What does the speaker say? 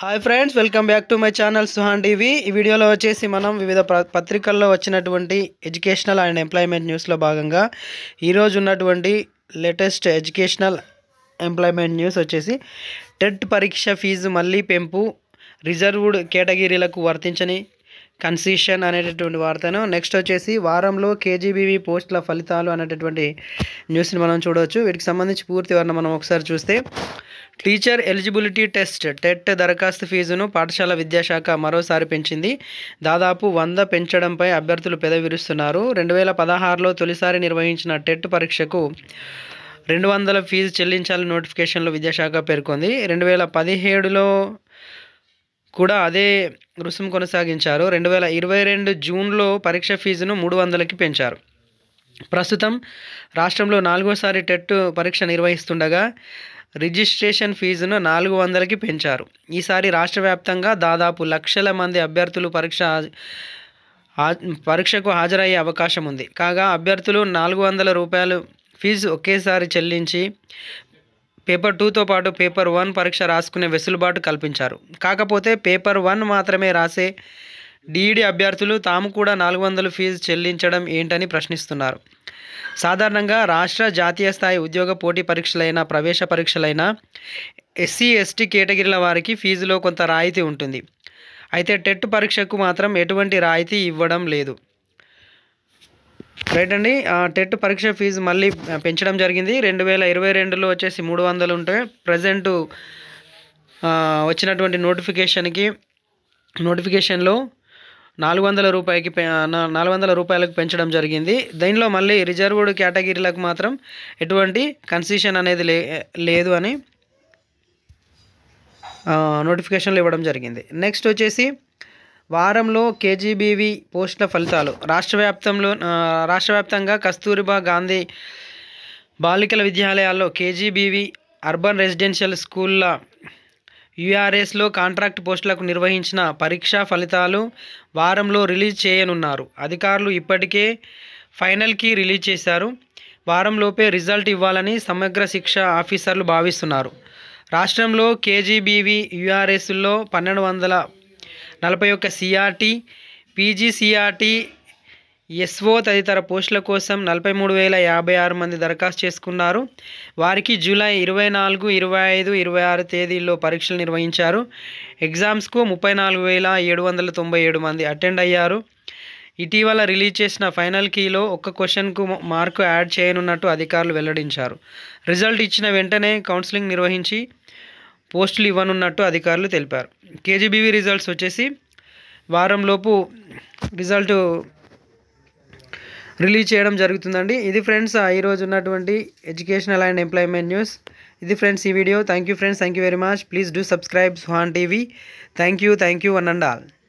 hi friends welcome back to my channel Suhan TV ఈ వీడియోలో వచ్చేసి మనం వివిధ ప్ర- పత్రికల్లో వచ్చినటువంటి ఎడ్యుకేషనల్ అండ్ ఎంప్లాయ్మెంట్ న్యూస్లో భాగంగా ఈరోజు ఉన్నటువంటి లేటెస్ట్ ఎడ్యుకేషనల్ ఎంప్లాయ్మెంట్ న్యూస్ వచ్చేసి టెట్ పరీక్ష ఫీజు మళ్ళీ పెంపు రిజర్వ్డ్ కేటగిరీలకు వర్తించని కన్సెషన్ అనేటటువంటి వార్తను నెక్స్ట్ వచ్చేసి వారంలో కేజీబీవీ పోస్టుల ఫలితాలు అనేటటువంటి న్యూస్ని మనం చూడవచ్చు వీటికి సంబంధించి పూర్తి వివరణ మనం ఒకసారి చూస్తే టీచర్ ఎలిజిబిలిటీ టెస్ట్ టెట్ దరఖాస్తు ఫీజును పాఠశాల విద్యాశాఖ మరోసారి పెంచింది దాదాపు వంద పెంచడంపై అభ్యర్థులు పెదవిరుస్తున్నారు రెండు వేల పదహారులో తొలిసారి నిర్వహించిన టెట్ పరీక్షకు రెండు వందల ఫీజు చెల్లించాలని నోటిఫికేషన్లో విద్యాశాఖ పేర్కొంది రెండు వేల పదిహేడులో కూడా అదే రుసుము కొనసాగించారు రెండు వేల ఇరవై రెండు జూన్లో పరీక్ష ఫీజును మూడు వందలకి పెంచారు ప్రస్తుతం రాష్ట్రంలో నాలుగోసారి టెట్ పరీక్ష నిర్వహిస్తుండగా రిజిస్ట్రేషన్ ఫీజును నాలుగు వందలకి పెంచారు ఈసారి రాష్ట్ర వ్యాప్తంగా దాదాపు లక్షల మంది అభ్యర్థులు పరీక్ష హా- పరీక్షకు హాజరయ్యే అవకాశం ఉంది కాగా అభ్యర్థులు నాలుగు వందల రూపాయలు ఫీజు ఒకేసారి చెల్లించి పేపర్ టూతో పాటు పేపర్ వన్ పరీక్ష రాసుకునే వెసులుబాటు కల్పించారు కాకపోతే పేపర్ వన్ మాత్రమే రాసే డిఈడి అభ్యర్థులు తాము కూడా నాలుగు వందలు ఫీజు చెల్లించడం ఏంటని ప్రశ్నిస్తున్నారు సాధారణంగా రాష్ట్ర జాతీయ స్థాయి ఉద్యోగ పోటీ పరీక్షలైన ప్రవేశ పరీక్షలైన ఎస్సీ ఎస్టీ కేటగిరీల వారికి ఫీజులో కొంత రాయితీ ఉంటుంది అయితే టెట్ పరీక్షకు మాత్రం ఎటువంటి రాయితీ ఇవ్వడం లేదు రైట్ అండి ఆ టెట్ పరీక్ష ఫీజు మళ్ళీ పెంచడం జరిగింది రెండు వేల ఇరవై రెండులో వచ్చేసి మూడు వందలు ఉంటే ప్రజెంట్ వచ్చినటువంటి నోటిఫికేషన్కి నోటిఫికేషన్లో నాలుగు వందల రూపాయకి పె- నా- నాలుగు వందల రూపాయలకు పెంచడం జరిగింది దీనిలో మళ్ళీ రిజర్వ్డ్ కేటగిరీలకు మాత్రం ఎటువంటి కన్సెషన్ అనేది లే లేదు అని ఆ, నోటిఫికేషన్లు ఇవ్వడం జరిగింది నెక్స్ట్ వచ్చేసి వారంలో కేజీబీవి పోస్టుల ఫలితాలు రాష్ట్ర వ్యాప్తంలో ఆ, రాష్ట్ర వ్యాప్తంగా కస్తూరిబా గాంధీ బాలికల విద్యాలయాల్లో కేజీబీవి అర్బన్ రెసిడెన్షియల్ స్కూళ్ళ యూఆర్ఎస్లో కాంట్రాక్ట్ పోస్టులకు నిర్వహించిన పరీక్షా ఫలితాలు వారంలో రిలీజ్ చేయనున్నారు అధికారులు ఇప్పటికే ఫైనల్కి రిలీజ్ చేశారు వారంలోపే రిజల్ట్ ఇవ్వాలని సమగ్ర శిక్ష ఆఫీసర్లు భావిస్తున్నారు రాష్ట్రంలో కేజీబీవి యూఆర్ఎస్లో పన్నెండు వందల నలభై ఒక్క సిఆర్టీ పీజీసీఆర్టీ ఎస్ఓ తదితర పోస్టుల కోసం నలభై మూడు వేల యాభై ఆరు మంది దరఖాస్తు చేసుకున్నారు వారికి జూలై ఇరవై నాలుగు ఇరవై ఐదు ఇరవై ఆరు తేదీల్లో పరీక్షలు నిర్వహించారు ఎగ్జామ్స్కు ముప్పై నాలుగు వేల ఏడు వందల తొంభై ఏడు మంది అటెండ్ అయ్యారు ఇటీవల రిలీజ్ చేసిన ఫైనల్ కీలో ఒక్క క్వశ్చన్కు మార్కు యాడ్ చేయనున్నట్టు అధికారులు వెల్లడించారు రిజల్ట్ ఇచ్చిన వెంటనే కౌన్సిలింగ్ నిర్వహించి పోస్టులు ఇవ్వనున్నట్టు అధికారులు తెలిపారు కేజీబీవీ రిజల్ట్స్ వచ్చేసి వారంలోపు రిజల్ట్ రిలీజ్ చేయడం జరుగుతుందండి ఇది ఫ్రెండ్స్ ఆ ఈరోజు ఉన్నటువంటి ఎడ్యుకేషనల్ అండ్ ఎంప్లాయ్మెంట్ న్యూస్ ఇది ఫ్రెండ్స్ ఈ video thank you friends thank you very much please do subscribe Suhan TV thank you thank you one and all